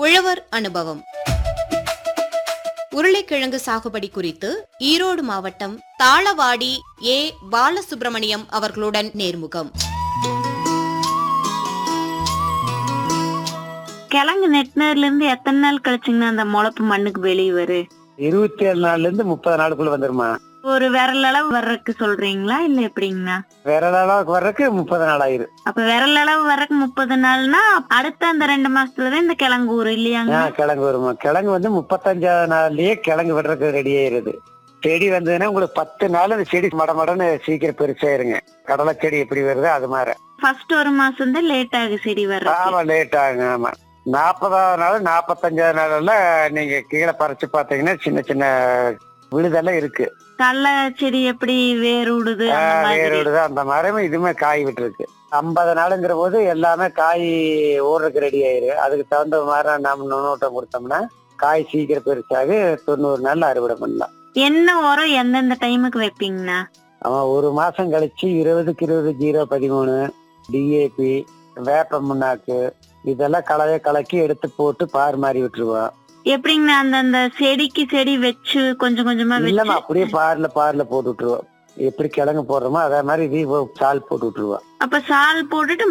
உழவர் அனுபவம் உருளைக்கிழங்கு சாகுபடி குறித்து ஈரோடு மாவட்டம் தாளவாடி ஏ பாலசுப்பிரமணியம் அவர்களுடன் நேர்முகம் கிழங்கு நெட்டினர்ல இருந்து எத்தனை நாள் கழிச்சுங்கன்னா அந்த முளப்பு மண்ணுக்கு வெளியே வரும் இருபத்தி ஏழு நாள்ல இருந்து முப்பது நாளுக்குள்ள வந்துருமா ஒரு விரல் அளவு வர்றதுக்கு சொல்றீங்களா இல்ல எப்படிங்கண்ணா விரல் அளவுக்கு வர்றதுக்கு முப்பது நாள் ஆயிரும் அப்ப விரல் அளவு வர்றதுக்கு முப்பது நாள்னா அடுத்த அந்த ரெண்டு மாசத்துலதான் இந்த கிழங்கு ஊர் இல்லையாங்க ஆஹ் கிழங்கு வருமா கிழங்கு வந்து முப்பத்தஞ்சாவது நாள்லயே கிழங்கு விடுறதுக்கு ரெடி ஆயிருது செடி வந்ததுன்னா உங்களுக்கு பத்து நாள் அந்த செடி மடமடன்னு சீக்கிரம் பெருசாயிருங்க கடலை செடி எப்படி வருது அது மாதிரி ஃபர்ஸ்ட் ஒரு மாசம் தான் லேட் ஆகு செடி வர்றது ஆமா லேட் ஆகுங்க ஆமா நாற்பதாவது நாள் நாற்பத்தஞ்சாவது நாள்ல நீங்க கீழே பறிச்சு பாத்தீங்கன்னா சின்ன சின்ன விழுதெல்லாம் இருக்கு கடலை செடி எப்படி வேர் விடுது அந்த ஆஹ் மாதிரி வேரோடுது அந்த மாதிரி இதுவுமே காய் விட்டுருக்கு ஐம்பது நாளுங்கிற போது எல்லாமே காய் ஊறுறதுக்கு ரெடி ஆயிரு அதுக்கு தகுந்த மாதிரி நம்ம நுண்ணோட்டம் கொடுத்தோம்னா காய் சீக்கிரம் பெருசாகி தொண்ணூறு நாள்ல அறுவடை பண்ணலாம் என்ன உரம் எந்தெந்த டைமுக்கு வைப்பீங்கண்ணா அவன் ஒரு மாசம் கழிச்சு இருபதுக்கு இருபது ஜீரோ பதிமூணு டிஏபி வேப்ப முன்னாக்கு இதெல்லாம் கலவை கலக்கி எடுத்து போட்டு பார் மாதிரி விட்டுருவோம் எப்படிங்கண்ணா அந்த அந்த செடிக்கு செடி வச்சு கொஞ்சம் கொஞ்சமா இல்லம்மா வச்சு அப்படியே பார்ல பார்ல போட்டு விட்டுருவோம் எப்படி கிழங்கு போடுறோமோ அதே மாதிரி இதையும் சால் போட்டு விட்டுருவோம் அப்ப சால் போட்டுட்டு